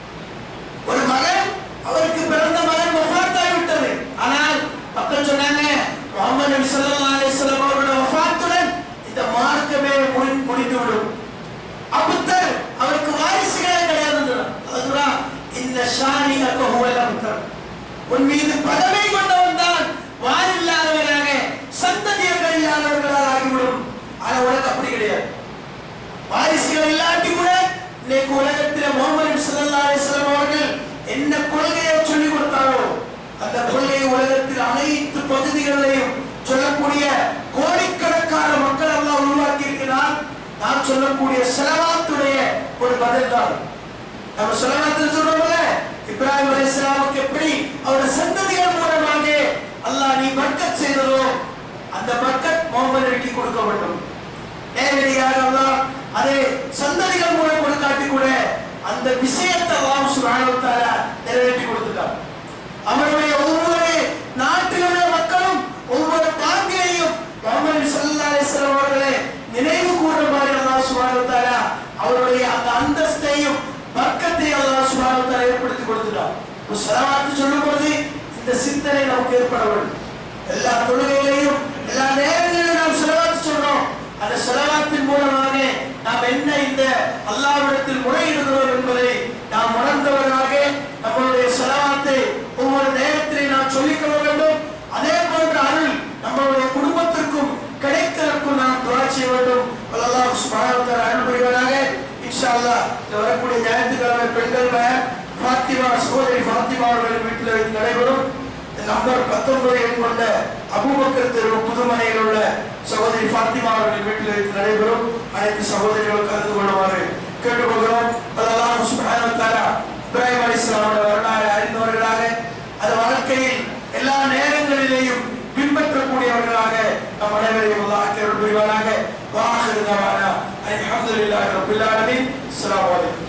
ஒரு மகன் அவருக்கு பிறந்த மகன் வஃபாத்தாகி விட்டது ஆனால் மக்கள் சொன்னாங்க முகமது நபி ஸல்லல்லாஹு அலைஹி வஸல்லம் அவருடைய வஃபாத்துடன் இந்த மார்க்கமே முடி- முடிந்து விடும் அபுத்தர் அவருக்கு வாரிசுகளே கிடையாது அதுதான் இந்த ஷானி அக்கஹுவல் அபுத்தர் உன் மீது பதவி கொண்டவன் தான் வாரில்லாதவராக சந்ததியர்கள் இல்லாதவர்களாக ஆகிவிடும் ஆனா உனக்கு அப்படி கிடையாது வாரிசுகள் இல்லாட்டி கூட இன்னைக்கு உலகத்தில் முகமது ஸல்லல்லாஹு அலைஹி வஸல்லம் அவர்கள் என்ன கொள்கையை சொல்லிக் கொடுத்தாரோ அந்த கொள்கையை உலகத்தில் அனைத்து பகுதிகளிலையும் சொல்லக்கூடிய சொல்லக்கூடிய கோடிக்கணக்கான மக்கள் அல்லாஹ் உருவாக்கி இருக்கிறார் நான் சொல்லக்கூடிய செலவாத்துடைய ஒரு பதில் தான் நம்ம செலவாத்தில் சொல்றோம்ல இப்ராஹிம் அலைஹிஸ்ஸலாமுக்கு எப்படி அவருடைய சந்ததிகள் மூலமாக அல்லாஹ் நீ பர்க்கத் செய்ததோ அந்த பர்க்கத் முகமது நபிக்கு கொடுக்க வேண்டும் நேரடியாக அல்லாஹ் அதை சந்ததிகள் மூலம் கொடுக்காட்டி கூட அந்த விஷயத்தை அல்லாஹ் சுப்ஹானஹு வ தஆலா நிறைவேற்றி கொடுத்துட்டார் அவருடைய ஒவ்வொரு நாட்டிலுள்ள மக்களும் ஒவ்வொரு பாங்கிலையும் முகமது ஸல்லல்லாஹு அலைஹி வஸல்லம் அவர்களை நினைவு கூறுற மாதிரி அல்லாஹ் சுப்ஹானஹு வ தஆலா அவருடைய அந்த அந்தஸ்தையும் பக்கத்தை அல்லாஹ் சுப்ஹானஹு வ தஆலா ஏற்படுத்தி கொடுத்துட்டார் ஒரு ஸலவாத்து சொல்லும்போது இந்த சிந்தனை நமக்கு ஏற்பட வேண்டும் எல்லா தொழுகைகளையும் எல்லா நேரங்களிலும் நாம் செலவாத்து சொல்றோம் அந்த செலவாத்தின் மூலமாக நாம் என்ன இந்த அல்லாஹ்விடத்தில் முறையிடுகிறோம் என்பதை நாம் உணர்ந்தவர்களாக நம்மளுடைய செலவாத்தை ஒவ்வொரு நேரத்திலே நாம் சொல்லிக்கொள்ள வேண்டும் அதே போன்ற அருள் நம்மளுடைய குடும்பத்திற்கும் கிடைக்கிறதுக்கும் நாம் துவா செய்ய வேண்டும் அல்லாஹ் சுப்ஹானஹு வ தஆலா அருள் புரிவாராக இன்ஷா அல்லாஹ் இந்த வரக்கூடிய ஞாயிற்றுக்கிழமை பெண்கள் ம- ஃபாத்திமா சகோதரி ஃபாத்திமா அவர்களின் வீட்டில் வைத்து நடைபெறும் நம்பர் பத்தொன்பது எண் கொண்ட அபூபக்கர் தெரு புதுமனையில் உள்ள சகோதரி ஃபாத்திமா அவர்களின் வீட்டில் வைத்து நடைபெறும் அனைத்து சகோதரிகளும் கலந்து கொள்ளுமாறு கேட்டுக்கொள்கிறோம் அல்லாஹ் சுப்ஹானஹு வ தஆலா இப்ராஹிம் அலைஹிஸ்ஸலாமுடைய வரலாறு அறிந்தவர்களாக அது வாழ்க்கையில் எல்லா நேரங்களிலேயும் பின்பற்றக்கூடியவர்களாக நம் அனைவரையும் அல்லாஹ் அருள் புரிவாராக வாஹிரு தவானா அல்ஹம்துலில்லாஹி ரப்பில் ஆலமீன் அஸ்ஸலாமு அலைக்கும்